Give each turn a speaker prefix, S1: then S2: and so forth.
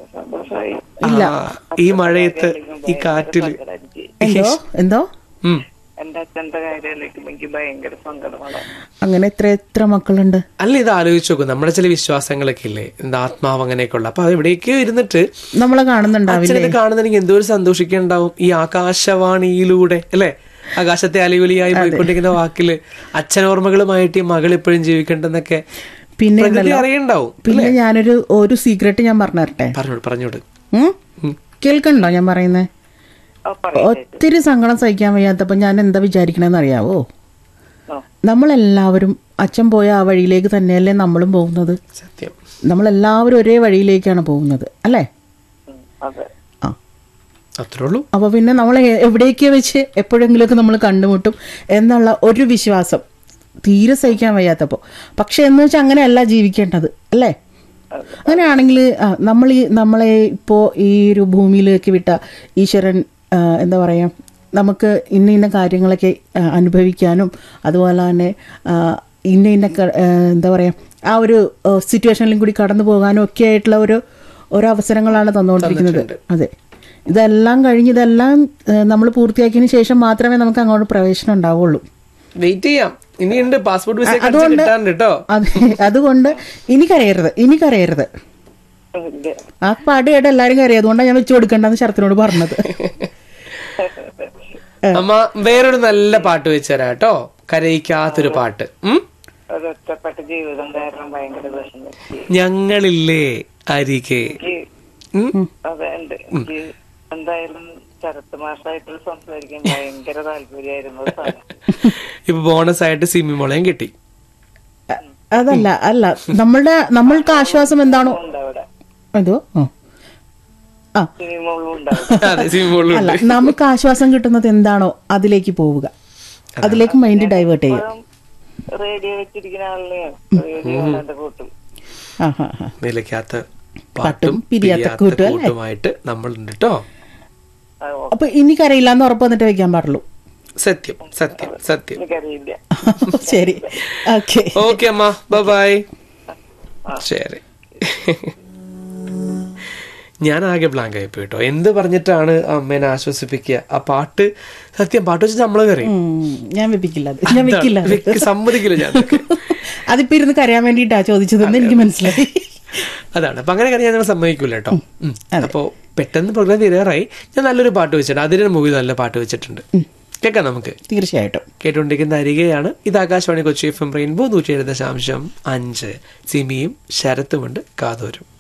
S1: സന്തോഷമായി
S2: ഇല്ല
S3: ആ, ഈ മഴയത്ത് ഈ കാറ്റില്
S1: എനിക്ക്
S2: എന്തോ എന്തോ
S3: ഉം.
S1: എന്റെ അച്ഛന്റെ കാര്യം ആലോചിക്കുമ്പോ എനിക്ക് ഭയങ്കര സങ്കടമാണ്
S2: അങ്ങനെ എത്ര എത്ര മക്കളുണ്ട്
S3: അല്ല ഇത് ആലോചിച്ച് നോക്കും നമ്മുടെ ചില വിശ്വാസങ്ങളൊക്കെ ഇല്ലേ എന്താ ആത്മാവ് അങ്ങനെയൊക്കെ ഉള്ള അപ്പൊ അത് എവിടേക്കോ ഇരുന്നിട്ട്
S2: നമ്മളെ കാണുന്നുണ്ടാവില്ലേ
S3: അച്ഛനത് കാണുന്നെങ്കിൽ എന്തോ ഒരു സന്തോഷിക്കുന്നുണ്ടാവും ഈ ആകാശവാണിയിലൂടെ അല്ലേ ആകാശത്തെ അലിവലിയായി പോയിക്കൊണ്ടിരിക്കുന്ന വാക്കില് അച്ഛനോർമ്മകളുമായിട്ട് ഈ മകൾ ഇപ്പോഴും ജീവിക്കണ്ടെന്നൊക്കെ
S2: പിന്നെ
S3: പ്രകൃതി
S2: ഉണ്ടല്ലോ,
S3: അറിയണ്ടാവും
S2: പിന്നെ ഞാനൊരു ഒരു സീക്രട്ട് ഞാൻ പറഞ്ഞു തരട്ടെ
S3: പറഞ്ഞോട് പറഞ്ഞോട്
S2: ഉം? കേൾക്കണ്ടോ ഞാൻ പറയുന്നേ
S1: ഓ, പറയ്.
S2: ഒത്തിരി സങ്കടം സഹിക്കാൻ വയ്യാത്തപ്പോ ഞാൻ എന്താ വിചാരിക്കണെന്ന് അറിയാവോ
S1: ഓ,
S2: നമ്മളെല്ലാവരും അച്ഛൻ പോയ ആ വഴിയിലേക്ക് തന്നെയല്ലേ നമ്മളും പോകുന്നത്
S3: സത്യം
S2: നമ്മളെല്ലാവരും ഒരേ വഴിയിലേക്കാണ് പോകുന്നത് അല്ലേ
S1: ഉം, അതെ
S2: ആ
S3: അത്രേ ഉള്ളൂ
S2: അപ്പോൾ പിന്നെ നമ്മൾ എവിടേക്ക് വെച്ച് എപ്പോഴെങ്കിലുമൊക്കെ നമ്മൾ കണ്ടുമുട്ടും എന്നുള്ള ഒരു വിശ്വാസം തീരെ സഹിക്കാൻ വയ്യാത്തപ്പോൾ പക്ഷെ എന്ന് വെച്ചാൽ അങ്ങനെയല്ല ജീവിക്കേണ്ടത് അല്ലേ അങ്ങനെയാണെങ്കിൽ ആ, നമ്മൾ ഈ നമ്മളെ ഇപ്പോൾ ഈ ഒരു ഭൂമിയിലേക്ക് വിട്ട ഈശ്വരൻ ആ, എന്താ പറയുക നമുക്ക് ഇന്ന ഇന്ന കാര്യങ്ങളൊക്കെ ആ, അനുഭവിക്കാനും അതുപോലെ തന്നെ ആ, ഇന്ന ഇന്ന ക- ആ, എന്താ പറയുക ആ ഒരു സിറ്റുവേഷനിലും കൂടി കടന്നു പോകാനും ഒക്കെ ആയിട്ടുള്ള ഒരു ഓരോ അവസരങ്ങളാണ് തന്നുകൊണ്ടിരിക്കുന്നത് അതെ ഇതെല്ലാം കഴിഞ്ഞ് ഇതെല്ലാം നമ്മൾ പൂർത്തിയാക്കിയതിന് ശേഷം മാത്രമേ നമുക്ക് അങ്ങോട്ട് പ്രവേശനം ഉണ്ടാവുള്ളൂ
S3: വെയിറ്റ് ചെയ്യാം ഇനിയുണ്ട് പാസ്പോർട്ട് വിസ
S2: അതുകൊണ്ട്
S3: കിട്ടാണ്ട് കേട്ടോ
S2: അതെ അതുകൊണ്ട് ഇനി കരയരുത് ഇനി കരയരുത്
S1: ഇല്ല.
S2: ആ പാട്ട് കേട്ട് എല്ലാവരും കരയും അതുകൊണ്ടാണ് ഞാൻ വെച്ചു കൊടുക്കേണ്ടെന്ന് ശരത്തിനോട് പറഞ്ഞത്
S3: അമ്മ വേറൊരു നല്ല പാട്ട് വെച്ച് തരാം കേട്ടോ കരയിക്കാത്തൊരു പാട്ട് ഉം?
S1: ഒരു ഒറ്റപ്പെട്ട ജീവിതം കാരണം ഭയങ്കര വിഷമം
S3: ഞങ്ങളില്ലേ അരികെ
S1: എനിക്ക്
S3: ഉം?
S1: അതെ ഉണ്ട് എനിക്ക് എന്തായാലും ശരത് മാഷായിട്ട് സംസാരിക്കാൻ ഭയങ്കര താല്പര്യമായിരുന്നു സാധനം
S3: ഇപ്പൊ ബോണസ് ആയിട്ട് സിമി മോളയും കിട്ടി
S2: അ- അതല്ല അല്ല നമ്മളുടെ നമ്മൾക്ക് ആശ്വാസം എന്താണോ
S1: ഉണ്ട് അവിടെ
S2: എന്തോ ആ. ആ
S1: സിനിമകളും ഉണ്ടാവും
S3: അതെ സിമി മോളും
S2: അല്ല നമുക്ക് ആശ്വാസം കിട്ടുന്നത് എന്താണോ അതിലേക്ക് പോവുക അതിലേക്ക് മൈൻഡ് ഡൈവേർട്ട് ചെയ്യുക
S1: റേഡിയോ വെച്ചിരിക്കുന്ന ആളിനെ റേഡിയോ എന്റെ കൂട്ടും
S2: ആ ഹാ ഹാ
S3: നിലയ്ക്കാത്ത
S2: പാട്ടും
S3: പാട്ടും
S2: പിരിയാത്ത
S3: പിരിയാത്ത
S2: കൂട്ടും അല്ലേ?
S3: കൂട്ടുമായിട്ട് നമ്മളുണ്ട് കേട്ടോ
S1: ആ, ഓ,
S2: അപ്പൊ ഇനി കരയില്ല എന്ന് ഉറപ്പ് വന്നിട്ട് വെക്കാൻ പാടുള്ളൂ
S3: സത്യം സത്യം സത്യം
S1: എനിക്കറിയില്ല
S2: ശരി ഓക്കെ
S3: ഓക്കെ അമ്മ ബൈ ശരി ഞാൻ ആകെ ബ്ലാങ്ക് ആയി കേട്ടോ എന്ത് പറഞ്ഞിട്ടാണ് അമ്മേനെ ആശ്വസിപ്പിക്കുക ആ പാട്ട് സത്യം പാട്ട് വെച്ചിട്ട് നമ്മള് കയറി
S2: ഞാൻ വെപ്പിക്കില്ല അത് ഞാൻ വെക്കില്ല അത്.
S3: സമ്മതിക്കില്ല ഞാൻ
S2: അതിപ്പോ ഇരുന്ന് കരയാൻ വേണ്ടിയിട്ടാ ചോദിച്ചതെന്ന് എനിക്ക് മനസ്സിലായി
S3: അതാണ് അപ്പൊ അങ്ങനെ കറിയാൻ ഞങ്ങൾ സമ്മതിക്കൂല കേട്ടോ ഉം. അപ്പോ പെട്ടെന്ന് പ്രോഗ്രാം തീരാറായി ഞാൻ നല്ലൊരു പാട്ട് വെച്ചിട്ടുണ്ട് അതിന് മൂവി നല്ല പാട്ട് വെച്ചിട്ടുണ്ട് കേൾക്കാം നമുക്ക്
S2: തീർച്ചയായിട്ടും
S3: കേട്ടുകൊണ്ടിരിക്കുന്ന അരികെയാണ് ഇത് Akashvani Kochi F M rainbow നൂറ്റി ഏഴ് ദശാംശം അഞ്ച് സിമിയും ശരത്തുമുണ്ട് കാതോരും